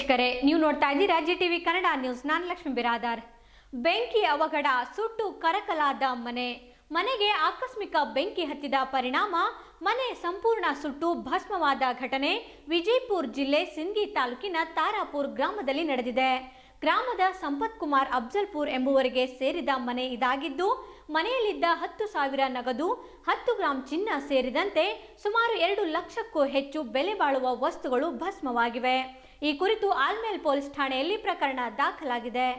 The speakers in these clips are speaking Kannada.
ವೀಕ್ಷಕರೇ ನೀವು ನೋಡ್ತಾ ಇದ್ದೀರಾ ಜಿ ಟಿವಿ ಕನ್ನಡ ನ್ಯೂಸ್ ನಾನು ಲಕ್ಷ್ಮೀ ಬಿರಾದಾರ್ ಬೆಂಕಿ ಅವಘಡ ಸುಟ್ಟು ಕರಕಲಾದ ಮನೆ ಮನೆಗೆ ಆಕಸ್ಮಿಕ ಬೆಂಕಿ ಹತ್ತಿದ ಪರಿಣಾಮ ಮನೆ ಸಂಪೂರ್ಣ ಸುಟ್ಟು ಭಸ್ಮವಾದ ಘಟನೆ ವಿಜಯಪುರ ಜಿಲ್ಲೆ ಸಿಂಗಿ ತಾಲೂಕಿನ ತಾರಾಪುರ್ ಗ್ರಾಮದಲ್ಲಿ ನಡೆದಿದೆ ಗ್ರಾಮದ ಸಂಪತ್ ಕುಮಾರ್ ಅಫ್ಜಲ್ಪುರ್ ಎಂಬುವರಿಗೆ ಸೇರಿದ ಮನೆ ಇದಾಗಿದ್ದು ಮನೆಯಲ್ಲಿದ್ದ ಹತ್ತು ಸಾವಿರ ನಗದು ಹತ್ತು ಗ್ರಾಂ ಚಿನ್ನ ಸೇರಿದಂತೆ ಸುಮಾರು ಎರಡು ಲಕ್ಷಕ್ಕೂ ಹೆಚ್ಚು ಬೆಲೆ ಬಾಳುವ ವಸ್ತುಗಳು ಭಸ್ಮವಾಗಿವೆ ಈ ಕುರಿತು ಆಲ್ಮೇಲ್ ಪೊಲೀಸ್ ಠಾಣೆಯಲ್ಲಿ ಪ್ರಕರಣ ದಾಖಲಾಗಿದೆ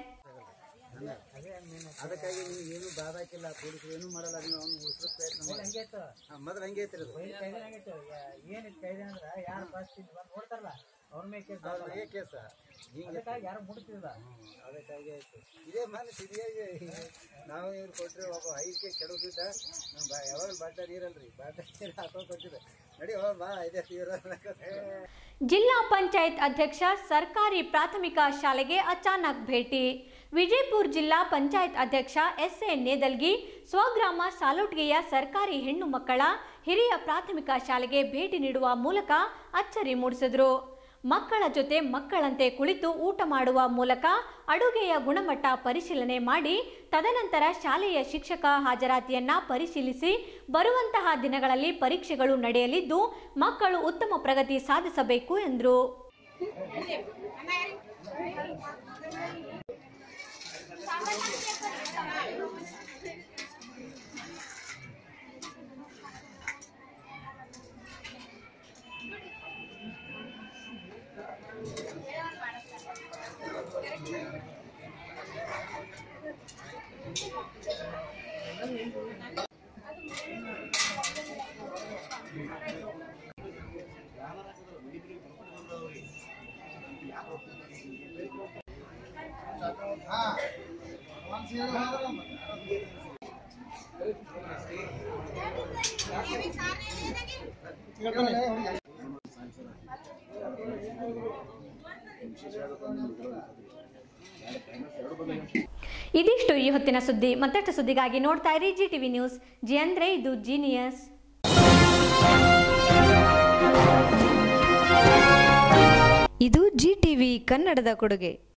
ಅದಕ್ಕಾಗಿ ನೀವು ಏನು ಬಾದಾಕಿಲ್ಲ ಪೊಲೀಸರು ಏನು ಮಾಡಲ್ಲ ನೀವು ಅವ್ನು ಉಳಿಸೋ ಪ್ರಯತ್ನ ಮಾಡಿ ಹಾ, ಮೊದಲು ಹಂಗೆ ಐತ್ರಿ ಅದು ಏನ್ ಕೈದೆ ಅಂದ್ರ ಯಾರು ಫಸ್ಟ್ ಇಲ್ಲಿ ಬಂದು ನೋಡ್ತಾರಲ್ಲ ಅವ್ರ ಮೇಲೆ ಕೇಸ್ ಅವ್ರ ಬಗ್ಗೆ ಕೇಸ ಹಿಂಗೆ ಅದಕ್ಕಾಗಿ ಯಾರು ಮುಡ್ತಿಲ್ಲ ಅದಕ್ಕಾಗಿ ಆಯ್ತು ಇದೇ ಮನೆ ಸರಿಯಾಗಿ ನಾವು ಇವ್ರು ಕೊಟ್ರೆ ಒಬ್ಬ ಐದಕ್ಕೆ ಕೆಡವಿದ್ದ ನಮ್ಮ ಬಾ ಯಾವಾಗ ಬಾಟ ನೀರಲ್ರಿ ಬಾಟ ನೀರು ಹಾಕೋ ಕೊಟ್ಟಿದ್ದೆ ನಡಿ ಹೋಗ್ ಬಾ ಇದೇ ತೀವ್ರ ಜಿಲ್ಲಾ ಪಂಚಾಯತ್ ಅಧ್ಯಕ್ಷ ಸರ್ಕಾರಿ ಪ್ರಾಥಮಿಕ ಶಾಲೆಗೆ ಅಚಾನಕ್ ಭೇಟಿ ವಿಜಯಪುರ ಜಿಲ್ಲಾ ಪಂಚಾಯತ್ ಅಧ್ಯಕ್ಷ ಎಸ್ ಎ ನೇದಲ್ಗಿ ಸ್ವಗ್ರಾಮ ಸಾಲೋಟ್ಗೆಯ ಸರ್ಕಾರಿ ಹೆಣ್ಣು ಮಕ್ಕಳ ಹಿರಿಯ ಪ್ರಾಥಮಿಕ ಶಾಲೆಗೆ ಭೇಟಿ ನೀಡುವ ಮೂಲಕ ಅಚ್ಚರಿ ಮೂಡಿಸಿದರು ಮಕ್ಕಳ ಜೊತೆ ಮಕ್ಕಳಂತೆ ಕುಳಿತು ಊಟ ಮಾಡುವ ಮೂಲಕ ಅಡುಗೆಯ ಗುಣಮಟ್ಟ ಪರಿಶೀಲನೆ ಮಾಡಿ ತದನಂತರ ಶಾಲೆಯ ಶಿಕ್ಷಕ ಹಾಜರಾತಿಯನ್ನ ಪರಿಶೀಲಿಸಿ ಬರುವಂತಹ ದಿನಗಳಲ್ಲಿ ಪರೀಕ್ಷೆಗಳು ನಡೆಯಲಿದ್ದು ಮಕ್ಕಳು ಉತ್ತಮ ಪ್ರಗತಿ ಸಾಧಿಸಬೇಕು ಎಂದರು ಇದಿಷ್ಟು ಈ ಹೊತ್ತಿನ ಸುದ್ದಿ ಮತ್ತಷ್ಟು ಸುದ್ದಿಗಾಗಿ ನೋಡ್ತಾ ಇರಿ ಜಿ ಟಿವಿ ನ್ಯೂಸ್ ಜಿ ಅಂದ್ರೆ ಇದು ಜೀನಿಯಸ್ ಇದು ಜಿ ಟಿವಿ ಕನ್ನಡದ ಕೊಡುಗೆ